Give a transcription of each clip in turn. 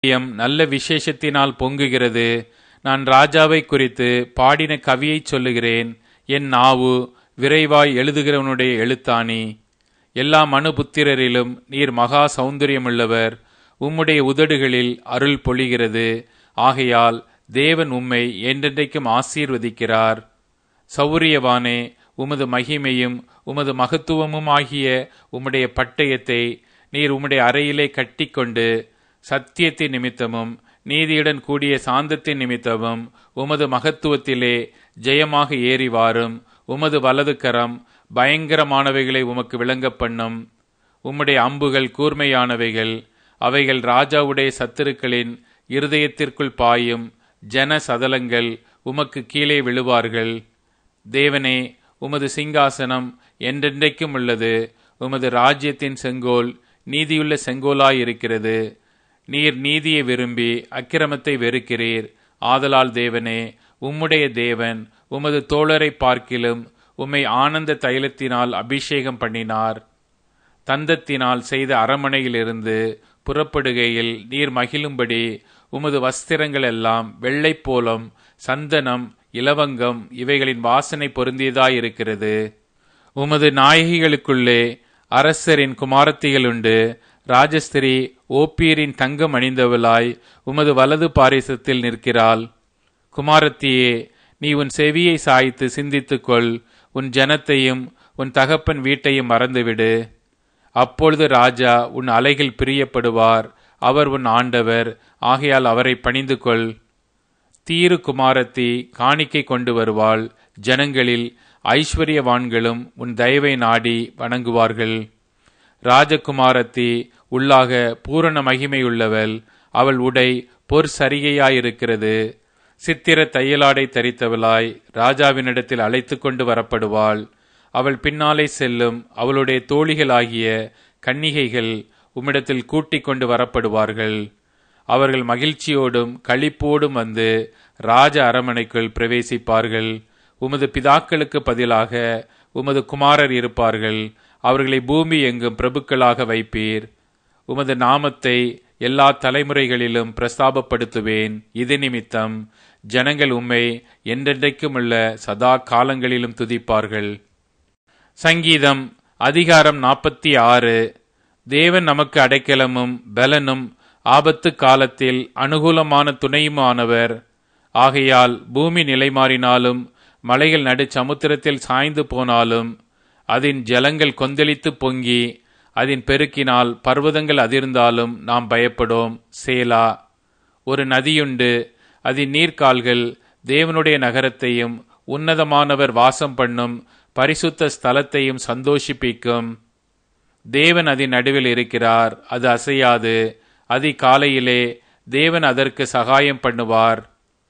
இதயம் நல்ல விசேஷத்தினால் பொங்குகிறது நான் ராஜாவை குறித்து பாடின கவியைச் சொல்லுகிறேன் என் நாவு விரைவாய் எழுதுகிறவனுடைய எழுத்தாணி எல்லா மனுபுத்திரரிலும் நீர் மகா சௌந்தரியமுள்ளவர் உம்முடைய உதடுகளில் அருள் பொழிகிறது ஆகையால் தேவன் உம்மை என்றென்றைக்கும் ஆசீர்வதிக்கிறார் சௌரியவானே உமது மகிமையும் உமது மகத்துவமும் ஆகிய உம்முடைய பட்டயத்தை நீர் உம்முடைய அறையிலே கட்டிக்கொண்டு சத்தியத்தின் நிமித்தமும் நீதியுடன் கூடிய சாந்தத்தின் நிமித்தமும் உமது மகத்துவத்திலே ஜெயமாக ஏறி வாரும் உமது வலது கரம் பயங்கரமானவைகளை உமக்கு விளங்க பண்ணும் உம்முடைய அம்புகள் கூர்மையானவைகள் அவைகள் ராஜாவுடைய சத்துருக்களின் இருதயத்திற்குள் பாயும் ஜன சதலங்கள் உமக்கு கீழே விழுவார்கள் தேவனே உமது சிங்காசனம் என்றென்றைக்கும் உள்ளது உமது ராஜ்யத்தின் செங்கோல் நீதியுள்ள செங்கோலாயிருக்கிறது நீர் நீதியை விரும்பி அக்கிரமத்தை வெறுக்கிறீர் ஆதலால் தேவனே உம்முடைய தேவன் உமது தோழரை பார்க்கிலும் உம்மை ஆனந்த தைலத்தினால் அபிஷேகம் பண்ணினார் தந்தத்தினால் செய்த அரமனையிலிருந்து புறப்படுகையில் நீர் மகிழும்படி உமது வஸ்திரங்கள் எல்லாம் வெள்ளை போலம் சந்தனம் இலவங்கம் இவைகளின் வாசனை பொருந்தியதாயிருக்கிறது உமது நாயகிகளுக்குள்ளே அரசரின் குமாரத்திகள் உண்டு ராஜஸ்திரி ஓப்பீரின் தங்கம் அணிந்தவளாய் உமது வலது பாரிசத்தில் நிற்கிறாள் குமாரத்தியே நீ உன் செவியை சாய்த்து சிந்தித்துக்கொள் உன் ஜனத்தையும் உன் தகப்பன் வீட்டையும் மறந்துவிடு அப்பொழுது ராஜா உன் அலைகள் பிரியப்படுவார் அவர் உன் ஆண்டவர் ஆகையால் அவரை பணிந்து கொள் தீரு குமாரத்தி காணிக்கை கொண்டு வருவாள் ஜனங்களில் ஐஸ்வர்யவான்களும் உன் தயவை நாடி வணங்குவார்கள் ராஜகுமாரத்தி உள்ளாக பூரண மகிமையுள்ளவள் அவள் உடை பொற் சரிகையாயிருக்கிறது சித்திர தையலாடை தரித்தவளாய் ராஜாவினிடத்தில் அழைத்து கொண்டு வரப்படுவாள் அவள் பின்னாலே செல்லும் அவளுடைய தோழிகளாகிய கன்னிகைகள் உம்மிடத்தில் கூட்டிக் கொண்டு வரப்படுவார்கள் அவர்கள் மகிழ்ச்சியோடும் களிப்போடும் வந்து ராஜ அரமனைக்குள் பிரவேசிப்பார்கள் உமது பிதாக்களுக்கு பதிலாக உமது குமாரர் இருப்பார்கள் அவர்களை பூமி எங்கும் பிரபுக்களாக வைப்பீர் உமது நாமத்தை எல்லா தலைமுறைகளிலும் பிரஸ்தாபப்படுத்துவேன் இது நிமித்தம் ஜனங்கள் உம்மை என்றென்றைக்கும் உள்ள சதா காலங்களிலும் துதிப்பார்கள் சங்கீதம் அதிகாரம் நாற்பத்தி ஆறு தேவன் நமக்கு அடைக்கலமும் பலனும் ஆபத்து காலத்தில் அனுகூலமான துணையுமானவர் ஆகையால் பூமி நிலைமாறினாலும் மலைகள் நடு சமுத்திரத்தில் சாய்ந்து போனாலும் அதன் ஜலங்கள் கொந்தளித்து பொங்கி அதன் பெருக்கினால் பர்வதங்கள் அதிர்ந்தாலும் நாம் பயப்படோம் சேலா ஒரு நதியுண்டு அதன் நீர்க்கால்கள் தேவனுடைய நகரத்தையும் உன்னதமானவர் வாசம் பண்ணும் பரிசுத்த ஸ்தலத்தையும் சந்தோஷிப்பிக்கும் தேவன் அதன் நடுவில் இருக்கிறார் அது அசையாது அதி காலையிலே தேவன் அதற்கு சகாயம் பண்ணுவார்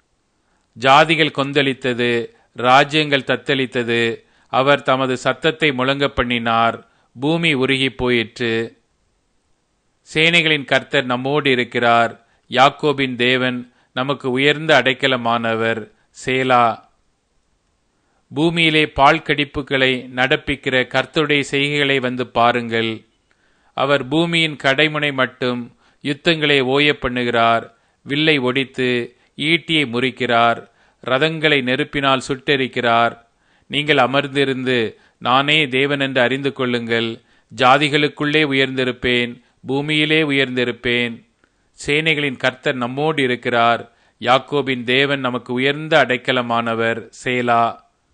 ஜாதிகள் கொந்தளித்தது ராஜ்யங்கள் தத்தளித்தது அவர் தமது சத்தத்தை முழங்க பண்ணினார் பூமி உருகி போயிற்று சேனைகளின் கர்த்தர் நம்மோடு இருக்கிறார் யாக்கோபின் தேவன் நமக்கு உயர்ந்த அடைக்கலமானவர் சேலா பூமியிலே பால் கடிப்புகளை நடப்பிக்கிற கர்த்தருடைய செய்கைகளை வந்து பாருங்கள் அவர் பூமியின் கடைமுனை மட்டும் யுத்தங்களை ஓய பண்ணுகிறார் வில்லை ஒடித்து ஈட்டியை முறிக்கிறார் ரதங்களை நெருப்பினால் சுட்டெரிக்கிறார் நீங்கள் அமர்ந்திருந்து நானே தேவன் என்று அறிந்து கொள்ளுங்கள் ஜாதிகளுக்குள்ளே உயர்ந்திருப்பேன் பூமியிலே உயர்ந்திருப்பேன் சேனைகளின் கர்த்தர் நம்மோடு இருக்கிறார் யாக்கோபின் தேவன் நமக்கு உயர்ந்த அடைக்கலமானவர் சேலா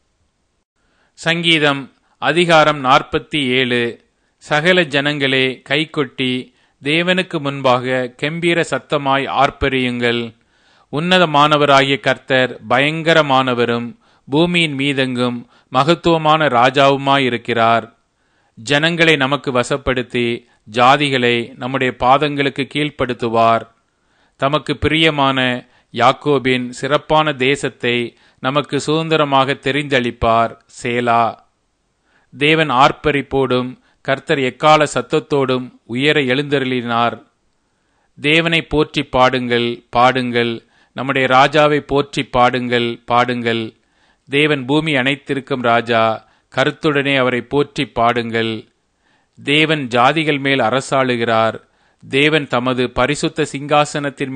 சங்கீதம் அதிகாரம் நாற்பத்தி ஏழு சகல ஜனங்களே கைகொட்டி தேவனுக்கு முன்பாக கெம்பீர சத்தமாய் ஆர்ப்பரியுங்கள் உன்னதமானவராகிய கர்த்தர் பயங்கரமானவரும் பூமியின் மீதெங்கும் மகத்துவமான ராஜாவுமாயிருக்கிறார் ஜனங்களை நமக்கு வசப்படுத்தி ஜாதிகளை நம்முடைய பாதங்களுக்கு கீழ்ப்படுத்துவார் தமக்கு பிரியமான யாக்கோபின் சிறப்பான தேசத்தை நமக்கு சுதந்திரமாக தெரிந்தளிப்பார் சேலா தேவன் ஆர்ப்பரிப்போடும் கர்த்தர் எக்கால சத்தத்தோடும் உயர எழுந்தருளினார் தேவனை போற்றி பாடுங்கள் பாடுங்கள் நம்முடைய ராஜாவை போற்றி பாடுங்கள் பாடுங்கள் தேவன் பூமி அனைத்திருக்கும் ராஜா கருத்துடனே அவரை போற்றி பாடுங்கள் தேவன் ஜாதிகள் மேல் அரசாளுகிறார் தேவன் தமது பரிசுத்த சிங்காசனத்தின்